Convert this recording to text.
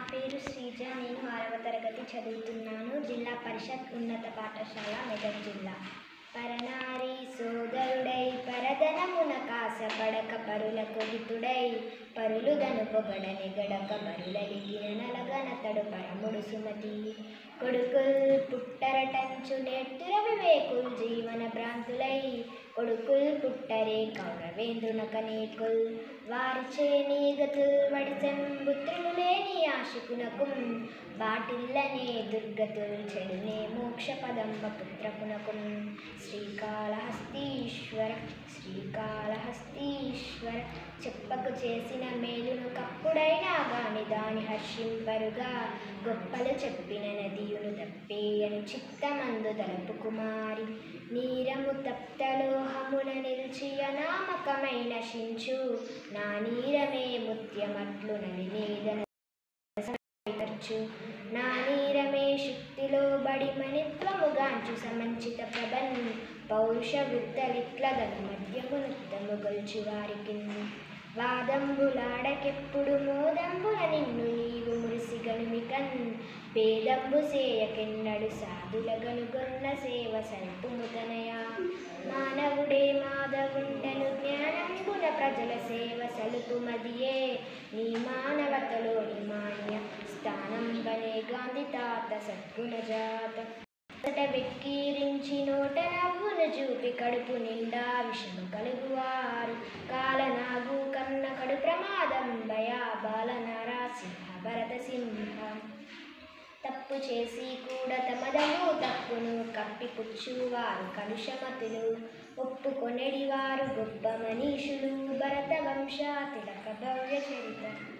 పేరు శ్రీజ నేను ఆరవ తరగతి చదువుతున్నాను జిల్లా పరిషత్ ఉన్నత పాఠశాల మెదక్ జిల్లా పరనారి సోదరుడై పరదనమున కాసపడక పరులకు హితుడై పరులుదను పొగడ నిగడక బరులలిగిన నలగనతడు పరముడు సుమతి కొడుకుల్ పుట్టరటంచు నేర్తుర వివేకుల్ జీవన భ్రాంతులై కొడుకుల్ పుట్టరే కౌరవేంద్రున కనేకుల్ వారిచే నీగతుల్ వడిసెం పుత్రులు లేని ఆశకునకు బాటిల్లనే దుర్గతుల్ చెడునే మోక్ష పదంబ పుత్రకునకు శ్రీకాళహస్తీశ్వర శ్రీకాళహస్తీశ్వర చెప్పకు చేసిన మేలును కప్పుడైనా గాని దాని హర్షింపరుగా గొప్పలు చెప్పిన నదియును తప్పేయను చిత్తమందు తలపు కుమారి నీరము తప్తలోహమున నిలిచి అనామకమైన శించు నా నీరమే ముత్యమట్లు నలినేదన ఖర్చు నా నీరమే శక్తిలో బడి మణిత్వముగాంచు సమంచిత ప్రభన్ పౌరుష వృత్తలిట్లదను మధ్యమునుత్తము గొల్చు వారికి వాదంబులాడకెప్పుడు మోదంబుల నిన్ను నీవు మురిసిగనుమికన్ పేదంబు సేయకెన్నడు సాధుల గనుగొన్న సేవ సల్పుముతనయా మానవుడే మాధవుండను జ్ఞానంబున ప్రజల సేవ సలుపుమదియే నీ మానవతలోని మాన్య స్థానం బనే గాంధీ తాత సద్గుణ జాత అతట వెక్కిరించి నోట నవ్వును చూపి కడుపు నిండా విషము కలుగువారు కాలనాగు కన్న కడు ప్రమాదం భయా బాలనారా సింహ భరత సింహ తప్పు చేసి కూడా తమదము తప్పును కప్పిపుచ్చువారు కలుషమతులు ఒప్పుకొనెడివారు గొప్ప మనీషులు భరత వంశ తిలక భవ్య చరిత